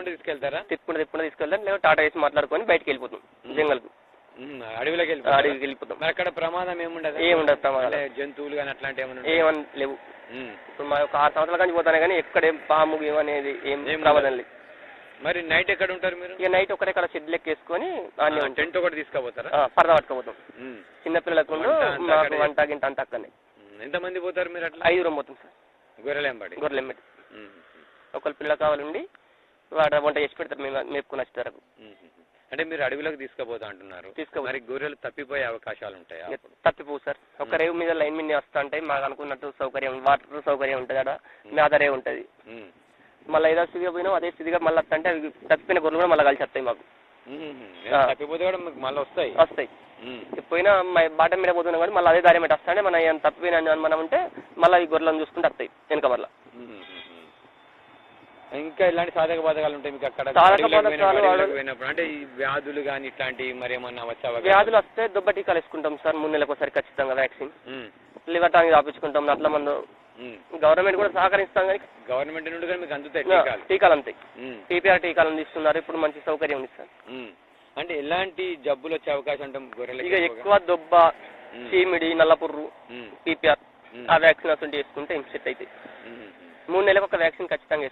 తిప్పుకుంటూ తీసుకెళ్తారా తిప్పుకుంటూ తిప్పుకుంటూ తీసుకెళ్తాం లేదా టాటా వేసి మాట్లాడుకొని బయటికి వెళ్ళిపోతాం జంగల్కు ఉమ్, అడవిలోకి వెళ్ళిపోతారా? అడవికి వెళ్ళిపోతాం మరి అక్కడ ప్రమాదం ఏముండదు ఏముండదు ప్రమాదాలు అంటే జంతువులు కానీ అట్లాంటి ఏమైనా ఉంటాయా? ఏమని లేవు ఉమ్. ఇప్పుడు మా ఒక ఆరు సంవత్సరాల కానీ పోతానే కానీ ఎక్కడేం పాము గీము అనేది ఏం ఏం ప్రమాదం లేదు మరి నైట్ ఎక్కడ ఉంటారు మీరు ఇక నైట్ ఒకటే ఇక్కడ షెడ్ లెక్కేసుకొని ఆనే ఉంటాం టెంట్ ఒకటి తీసుకుపోతారా ఆ, పరదా పట్టుకోపోతాం ఉమ్. చిన్న పిల్లలకు వంట అంతా మాకు అక్కడే వంట గింట అంత అక్కడనే ఉమ్. ఎంతమంది పోతారు మీరు అట్లా ఐదుగురం పోతాం సార్ గొర్రెలేంబడి గొర్రెలు ఎమ్మెటి ఉమ్. ఒకళ్ళు పిల్ల కావాలండి వాడు వంట చేసి పెడతారు మేము మేపుకొని వచ్చేటరకు ఉమ్. అంటే మీరు అడవిలోకి తీసుకుపోతా అంటున్నారు తీసుకుపోతాం. మరి గొర్రెలు తప్పిపోయే అవకాశాలు ఉంటాయా ఇక తప్పిపోవు సార్ ఒక రేవు మీద లైన్ మీద వస్తా ఉంటాయి మాకు అనుకున్నట్టు సౌకర్యం వాటర్ సౌకర్యం ఉంటుంది అక్కడ మేత రేవు ఉంటుంది ఉమ్. మళ్ళీ ఏదో స్థితిగా పోయినా అదే స్థితిగా మళ్ళీ వస్తా అంటే అవి తప్పిపోయిన గొర్రెలు కూడా మళ్ళీ కలిసి వస్తాయి మాకు ఉమ్. ఆ. తప్పిపోతే కూడా మీకు మళ్ళీ వస్తాయి వస్తాయి ఉమ్. పోయినా మా- బాట మీద పోతున్నాం కానీ మళ్ళీ అదే దారి మీద వస్తాంటే మనం ఏం తప్పిపోయినా అని మనం ఉంటే మళ్ళీ ఈ గొర్రెలను చూసుకుంటే వస్తాయి వెనక మళ్ళీ ఉమ్. ఇంకా ఇలాంటి సాధక బాధకాలు ఉంటాయి మీకు అక్కడ సాధక అడవిలోకి పోయినప్పుడు, బాధకాలు అడవిలోకి వాడు- పోయినప్పుడు అంటే ఈ వ్యాధులు కానీ ఇట్లాంటివి మరి ఏమన్నా వచ్చే అవకాశం వ్యాధులు వస్తే దుబ్బ టీకాలు వేసుకుంటాం సార్ మూడు నెలలకు ఒకసారి ఖచ్చితంగా వ్యాక్సిన్ ఉమ్. లివర్ టానిక్ రాపించుకుంటాం అట్లా మందు ఉమ్. గవర్నమెంట్ కూడా సహకరిస్తాం కానీ గవర్నమెంట్ నుండి కూడా మీకు అందుతాయి టీకాలు టీకాలు అంతాయి ఉమ్. టీపీఆర్ టీకాలు అందిస్తున్నారు ఇప్పుడు మంచి సౌకర్యం ఉంది సార్ ఉమ్. అంటే ఎలాంటి జబ్బులు వచ్చే అవకాశం ఉంటాం గొర్రెలకి ఇక ఎక్కువ దుబ్బ ఉమ్. చీమిడి నల్లపుర్రు ఉమ్. టీపీఆర్ ఉమ్. ఆ వ్యాక్సిన్ అసలు వేసుకుంటే సెట్ అవుతాయి ఉమ్. మూడు నెలలకు ఒక వ్యాక్సిన్ ఖచ్చితంగా